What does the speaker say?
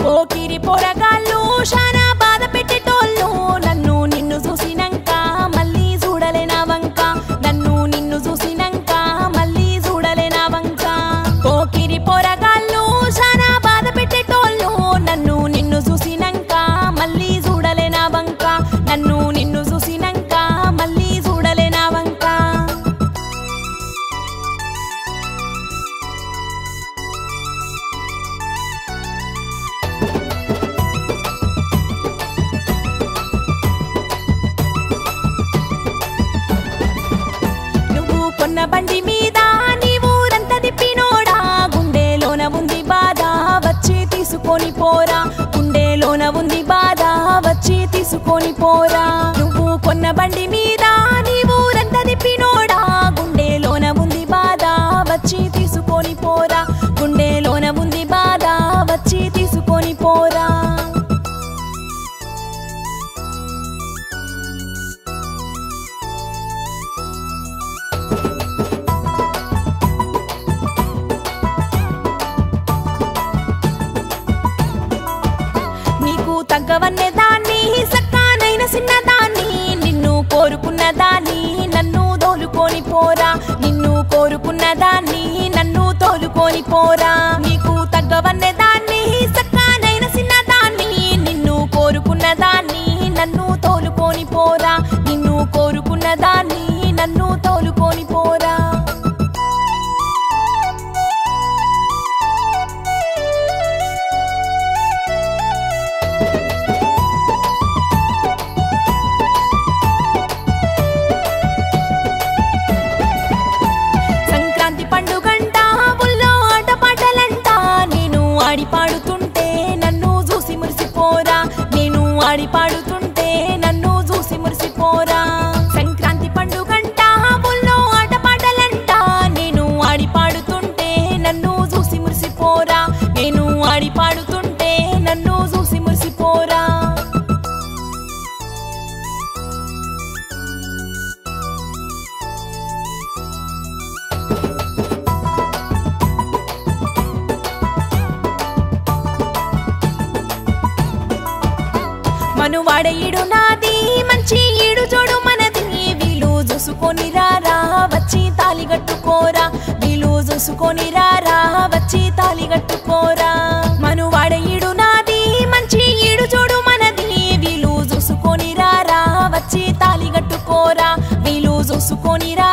పోకిరి పొరగాళ్ళు శానా బాధ పెట్టేటోళ్ళు నన్ను నిన్ను చూసినంక మళ్ళీ చూడలేనా వంక నన్ను నిన్ను చూసినంక మళ్ళీ చూడలేనా వంక పోకిరి పొరగాళ్ళు శానా బాధ పెట్టేటోళ్ళు నన్ను నిన్ను చూసినంక మళ్ళీ చూడలేనా వంక నన్ను నిన్ను చూసినంక మళ్ళీ చూడలేనా వంక నువ్వు కొన్న బండి మీద నీ ఊరంతా తిప్పినోడా గుండెలోన ఉంది బాధ వచ్చి తీసుకొని పోరా గుండెలోన ఉంది బాధ వచ్చి తీసుకొని పోరా నువ్వు కొన్న బండి మీద నీ ఊరంతా తిప్పినోడా గుండెలోన ఉంది బాధ వచ్చి తీసుకొని పోరా గుండెలోన ఉంది బాధ వచ్చి తీసుకొని పోరా నీకు తగ్గవన్నే దాన్ని సక్కానైన చిన్నదాన్ని నిన్ను కోరుకున్న దాన్ని నన్ను తోలుకొని పోరా నిన్ను కోరుకున్న దాన్ని నన్ను తోలుకొని పోరా నీకు తగ్గవన్నే దాన్ని సక్కానైన చిన్నదాన్ని నిన్ను కోరుకున్న దాన్ని నన్ను తోలుకొని పోరా నిన్ను కోరుకున్న దాన్ని నన్ను తోలుకొని పోరా సంక్రాంతి పండుగంట ఊళ్ళో ఆటపాటలంట నేను ఆడి పాడుతుంటే నన్ను చూసి మురిసిపోరా నేను ఆడి పాడుతుంటే నన్ను చూసి మురిసిపోరా సంక్రాంతి పండుగంట ఊళ్ళో ఆటపాటలంట నేను ఆడి పాడుతుంటే నన్ను చూసి మురిసిపోరా నేను ఆడి పాడుతుంటే నన్ను చూసి మురిసిపోరా మనువాడ ఈడు నాది మంచి ఈడు జోడు మనది వీలు చూసుకొని రారా వచ్చి తాలి కట్టుకోరా వీలు చూసుకొని రారా వచ్చి తాలి కట్టుకోరా మనువాడ ఈడు నాది మంచి ఈడు జోడు మనది వీలు చూసుకొని రారా వచ్చి తాలి కట్టుకోరా వీలు చూసుకొని రా